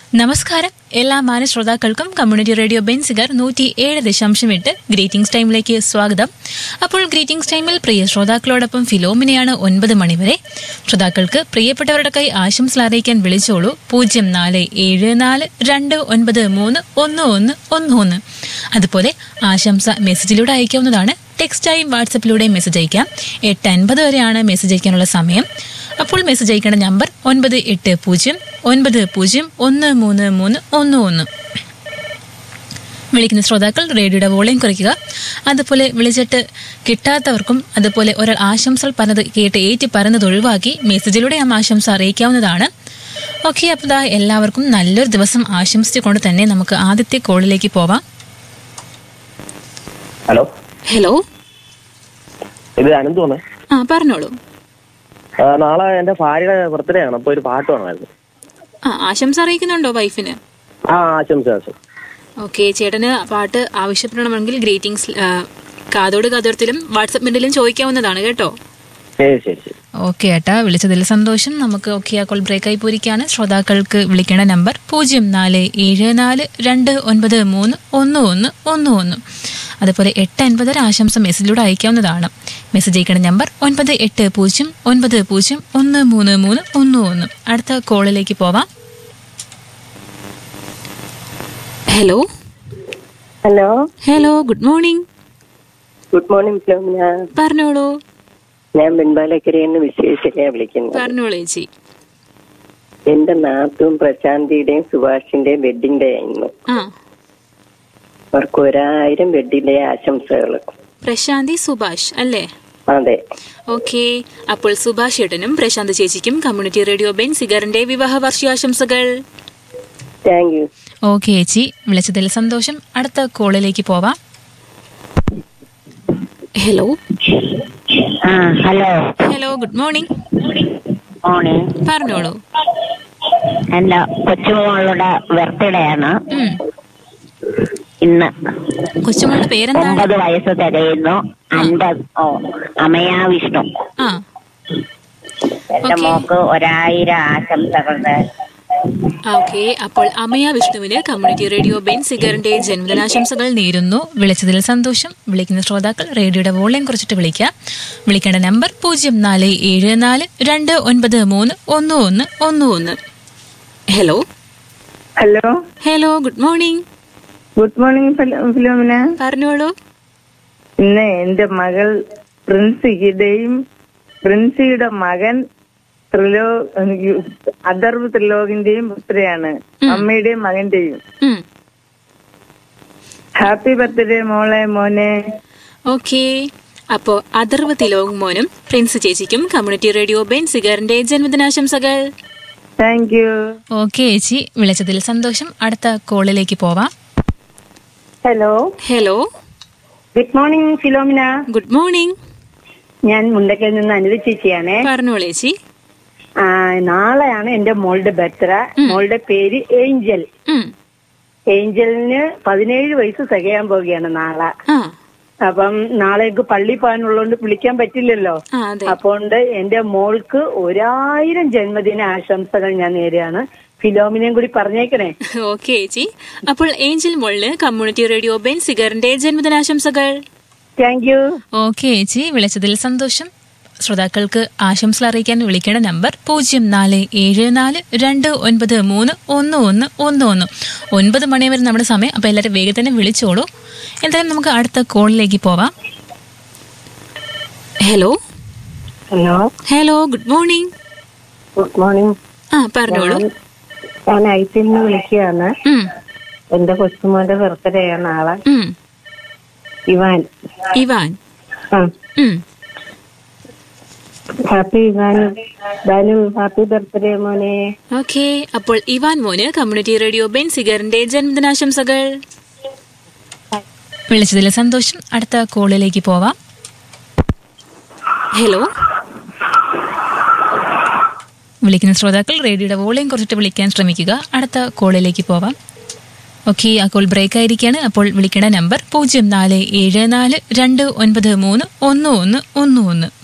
നമസ്കാരം എല്ലാ മാന്യ ശ്രോതാക്കൾക്കും കമ്മ്യൂണിറ്റി റേഡിയോ ബെൻസിഗർ നൂറ്റി ഏഴ് ദശാംശം എട്ട് ഗ്രീറ്റിംഗ്സ് ടൈമിലേക്ക് സ്വാഗതം അപ്പോൾ ഗ്രീറ്റിംഗ്സ് ടൈമിൽ പ്രിയ ശ്രോതാക്കളോടൊപ്പം ഫിലോമിനെയാണ് ഒൻപത് മണിവരെ ശ്രോതാക്കൾക്ക് പ്രിയപ്പെട്ടവരുടെ കൈ ആശംസ അറിയിക്കാൻ വിളിച്ചോളൂ പൂജ്യം നാല് ഏഴ് നാല് രണ്ട് ഒൻപത് മൂന്ന് ഒന്ന് ഒന്ന് ഒന്ന് ഒന്ന് അതുപോലെ ആശംസ മെസ്സേജിലൂടെ അയക്കാവുന്നതാണ് ടെക്സ്റ്റായും വാട്സപ്പിലൂടെയും മെസ്സേജ് അയക്കാം എട്ട് അൻപത് വരെയാണ് മെസ്സേജ് അയക്കാനുള്ള സമയം അപ്പോൾ മെസ്സേജ് അയക്കേണ്ട നമ്പർ ഒൻപത് എട്ട് പൂജ്യം ഒൻപത് പൂജ്യം ഒന്ന് മൂന്ന് മൂന്ന് ഒന്ന് ഒന്ന് വിളിക്കുന്ന ശ്രോതാക്കൾ റേഡിയോയുടെ വോളിയം കുറയ്ക്കുക അതുപോലെ വിളിച്ചിട്ട് കിട്ടാത്തവർക്കും അതുപോലെ ഒരാൾ ആശംസകൾ പറഞ്ഞത് കേട്ട് ഏറ്റി പറയുന്നത് ഒഴിവാക്കി മെസ്സേജിലൂടെ ആ ആശംസ അറിയിക്കാവുന്നതാണ് ഓക്കെ അപ്പോൾ ദാ എല്ലാവർക്കും നല്ലൊരു ദിവസം ആശംസിച്ചുകൊണ്ട് തന്നെ നമുക്ക് ആദ്യത്തെ കോളിലേക്ക് പോവാം ഹലോ ഹലോ ഇത് അനന്തോന്ന് ആ പറഞ്ഞോളൂ നാളെ എന്റെ ഭാര്യയുടെ ബർത്ത്ഡേ ആണ് അപ്പൊ ഒരു പാട്ട് വേണമായിരുന്നു ആ ആശംസ അറിയിക്കുന്നുണ്ടോ വൈഫിന് ആ ആശംസ ആശംസ ഓക്കെ ചേട്ടന് പാട്ട് ആവശ്യപ്പെടണമെങ്കിൽ ഗ്രീറ്റിംഗ്സ് കാതോട് കാതോർത്തിലും വാട്സപ്പ് മിൻറ്റിലും ചോദിക്കാവുന്നതാണ് കേട്ടോ ശരി ശരി ശരി ഓക്കെ ഏട്ടാ വിളിച്ചതിൽ സന്തോഷം നമുക്ക് ഓക്കെ ആ കോൾ ബ്രേക്കായി പോയിരിക്കുകയാണ് ശ്രോതാക്കൾക്ക് വിളിക്കേണ്ട നമ്പർ പൂജ്യം നാല് ഏഴ് നാല് രണ്ട് ഒൻപത് മൂന്ന് ഒന്ന് ഒന്ന് ഒന്ന് ഒന്ന് അതുപോലെ എട്ട് അൻപതര ആശംസ മെസ്സേജിലൂടെ അയക്കാവുന്നതാണ് മെസ്സേജ് അയക്കേണ്ട നമ്പർ ഒൻപത് എട്ട് പൂജ്യം ഒൻപത് പൂജ്യം ഒന്ന് മൂന്ന് മൂന്ന് ഒന്ന് ഒന്ന് അടുത്ത കോളിലേക്ക് പോവാം hello hello hello good morning good morning Philomina പറഞ്ഞോളൂ ഞാൻ ബെൻബാലക്കരയെന്ന് വിശേഷിക്കാൻ വിളിക്കുന്നത് പറഞ്ഞോളൂ ചേച്ചി എന്റെ നാത്തും പ്രശാന്തിയുടെയും സുഭാഷിന്റെയും വെഡിങ് ഡേ ആയിരുന്നു ആ അവർക്ക് ഒരായിരം വെഡിങ് ഡേ ആശംസകൾ പ്രശാന്തി സുഭാഷ് അല്ലേ അതെ ഓക്കെ അപ്പോൾ സുഭാഷ് ഏട്ടനും പ്രശാന്ത് ചേച്ചിക്കും കമ്മ്യൂണിറ്റി റേഡിയോ ബെൻ സിഗറിന്റെ വിവാഹ വാർഷികാശംസകൾ താങ്ക് യു ഓക്കെ ചേച്ചി വിളിച്ചതിൽ സന്തോഷം അടുത്ത കോളിലേക്ക് പോവാം ഹലോ ആ hello hello good morning morning പറഞ്ഞോളൂ എന്റെ കൊച്ചുമോളുടെ ബർത്ത്ഡേ ആണ് ഉം. ഇന്ന് കൊച്ചുമോളുടെ പേരെന്താണ് ഒമ്പത് വയസ്സ് തികയുന്നു അൻപത് ഓ അമയ വിഷ്ണു ആ എന്റെ Okay. മോക്ക് ഒരായിരം ആശംസകളുടെ ഓക്കെ അപ്പോൾ അമയ വിഷ്ണുവിന് കമ്മ്യൂണിറ്റി റേഡിയോ ബെൻ സിഗറിന്റെ ജന്മദിനാശംസകൾ നേരുന്നു വിളിച്ചതിൽ സന്തോഷം വിളിക്കുന്ന ശ്രോതാക്കൾ റേഡിയോയുടെ വോളിയം കുറിച്ചിട്ട് വിളിക്കാം വിളിക്കേണ്ട നമ്പർ പൂജ്യം നാല് ഏഴ് നാല് രണ്ട് ഒൻപത് മൂന്ന് ഒന്ന് ഒന്ന് ഒന്ന് ഒന്ന് hello hello hello good morning good morning Philomina പറഞ്ഞോളൂ ഇന്ന് എന്റെ മകൾ പ്രിൻസിയുടെയും പ്രിൻസിയുടെ മകൻ ത്രിലോ അദർവ് ത്രിലോകിന്റെയും പുത്രിയാണ് അമ്മയുടെയും മകന്റെയും ഉം. ഹാപ്പി ബർത്ത്ഡേ മോളെ മോനെ ഓക്കെ അപ്പോ അഥർവ തിലോക് മോനും പ്രിൻസ് ചേച്ചിക്കും കമ്മ്യൂണിറ്റി റേഡിയോ ബെൻ സിഗറിന്റെ ജന്മദിനാശംസകൾ താങ്ക് യു ഓക്കെ ചേച്ചി വിളിച്ചതിൽ സന്തോഷം അടുത്ത കോളിലേക്ക് പോവാം hello hello good morning Philomina good morning ഞാൻ മുണ്ടക്കയിൽ നിന്ന് അനുവദിച്ച ചേച്ചിയാണേ പറഞ്ഞോളൂ ചേച്ചി ആ, നാളെയാണ് എന്റെ മോളുടെ ബർത്ത്ഡേ മോളുടെ പേര് ഏഞ്ചൽ ഉം. ഏഞ്ചലിന് പതിനേഴ് വയസ്സ് തികയാൻ പോവുകയാണ് നാളെ ആ അപ്പം നാളേക്ക് പള്ളി പോകാനുള്ളതുകൊണ്ട് വിളിക്കാൻ പറ്റില്ലല്ലോ ആ അതെ അപ്പോണ്ട് എന്റെ മോൾക്ക് ഒരായിരം ജന്മദിന ആശംസകൾ ഞാൻ നേരെയാണ് ഫിലോമിനെയും കൂടി പറഞ്ഞേക്കണേ ഓക്കെ ചേച്ചി അപ്പോൾ ഏഞ്ചൽ മോളിന് കമ്മ്യൂണിറ്റി റേഡിയോ ബെൻ സിഗറിന്റെ ജന്മദിനാശംസകൾ താങ്ക് യു ഓക്കെ ചേച്ചി വിളിച്ചതിൽ സന്തോഷം ശ്രോതാക്കൾക്ക് ആശംസ അറിയിക്കാൻ വിളിക്കേണ്ട നമ്പർ പൂജ്യം നാല് ഏഴ് നാല് രണ്ട് ഒൻപത് മൂന്ന് ഒന്ന് ഒന്ന് ഒന്ന് ഒന്ന് ഒൻപത് മണി വരെ നമ്മുടെ സമയം അപ്പൊ എല്ലാവരും വേഗം തന്നെ വിളിച്ചോളൂ എന്തായാലും നമുക്ക് അടുത്ത കോളിലേക്ക് പോവാം hello hello hello good morning good morning ആ പറഞ്ഞോളൂ ഞാൻ ഐസിൽ നിന്ന് വിളിക്കുകയാണ് ഉം, എന്റെ കൊച്ചുമോന്റെ ബർത്ത്ഡേ ആണ് നാളെ ഉം. ഇവാൻ ഇവാൻ ആ ഉം. Happy Ivan Banu happy birthday മോനെ ഓക്കെ അപ്പോൾ ഇവാൻ മോന് കമ്മ്യൂണിറ്റി റേഡിയോ ബെൻ സിഗറിന്റെ ജന്മദിനാശംസകൾ വിളിച്ചതിൽ സന്തോഷം അടുത്ത കോളിലേക്ക് പോവാം ഹലോ വിളിക്കുന്ന ശ്രോതാക്കൾ റേഡിയോയുടെ വോളിയം കുറച്ചിട്ട് വിളിക്കാൻ ശ്രമിക്കുക അടുത്ത കോളിലേക്ക് പോവാം ഓക്കെ ആ കോൾ ബ്രേക്ക് ആയിരിക്കുകയാണ് അപ്പോൾ വിളിക്കേണ്ട നമ്പർ പൂജ്യം നാല് ഏഴ് നാല് രണ്ട് ഒൻപത് മൂന്ന് ഒന്ന് ഒന്ന് ഒന്ന് ഒന്ന്